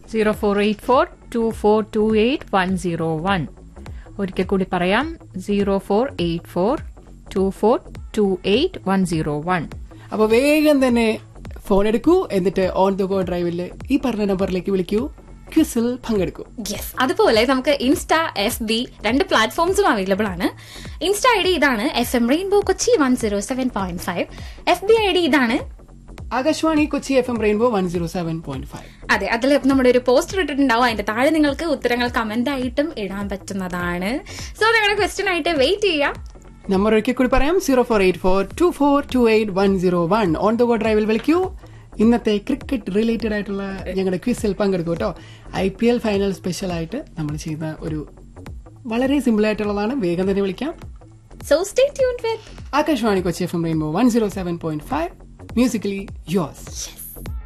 zero four eight four two four two eight one zero one ഒരിക്കൽ കൂടി പറയാം zero four eight four two four two eight one zero one അപ്പൊ വേഗം തന്നെ phone എടുക്കൂ എന്നിട്ട് ഓൺ ദ ഗോ ഡ്രൈവിൽ ഈ പറഞ്ഞ നമ്പറിലേക്ക് വിളിക്കൂ ക്വിസിൽ പങ്കെടുക്കൂ യെസ് അതുപോലെ നമുക്ക് ഇൻസ്റ്റ എഫ് ബി രണ്ട് പ്ലാറ്റ്ഫോംസും അവൈലബിൾ ആണ് ഇൻസ്റ്റ ഐ ഡി ഇതാണ് F M rainbow Kochi one zero seven point five F B I D ഇതാണ് Akashvani Kochi F M rainbow one zero seven point five അതെ അതിൽ നമ്മുടെ ഒരു പോസ്റ്റർ ഇട്ടിട്ടുണ്ടാവും അതിന്റെ താഴെ നിങ്ങൾക്ക് ഉത്തരങ്ങൾ കമന്റ് ആയിട്ടും ഇടാൻ പറ്റുന്നതാണ് സോ നിങ്ങളുടെ ക്വസ്റ്റ്യൻ ആയിട്ട് വെയിറ്റ് ചെയ്യാം നമ്പർ ഒരിക്കൽ കൂടി പറയാം zero four eight four two four two eight one zero one on the go ഡ്രൈവിൽ വിളിക്കൂ ഇന്നത്തെ ക്രിക്കറ്റ് റിലേറ്റഡ് ആയിട്ടുള്ള ഞങ്ങളുടെ ക്വിസിൽ പങ്കെടുക്കൂ കേട്ടോ I P L final special ആയിട്ട് നമ്മൾ ചെയ്യുന്ന ഒരു വളരെ സിമ്പിൾ ആയിട്ടുള്ളതാണ് വേഗം തന്നെ വിളിക്കാം so stay tune with Akashvani Kochi F M rainbow one zero seven point five musically യോസ്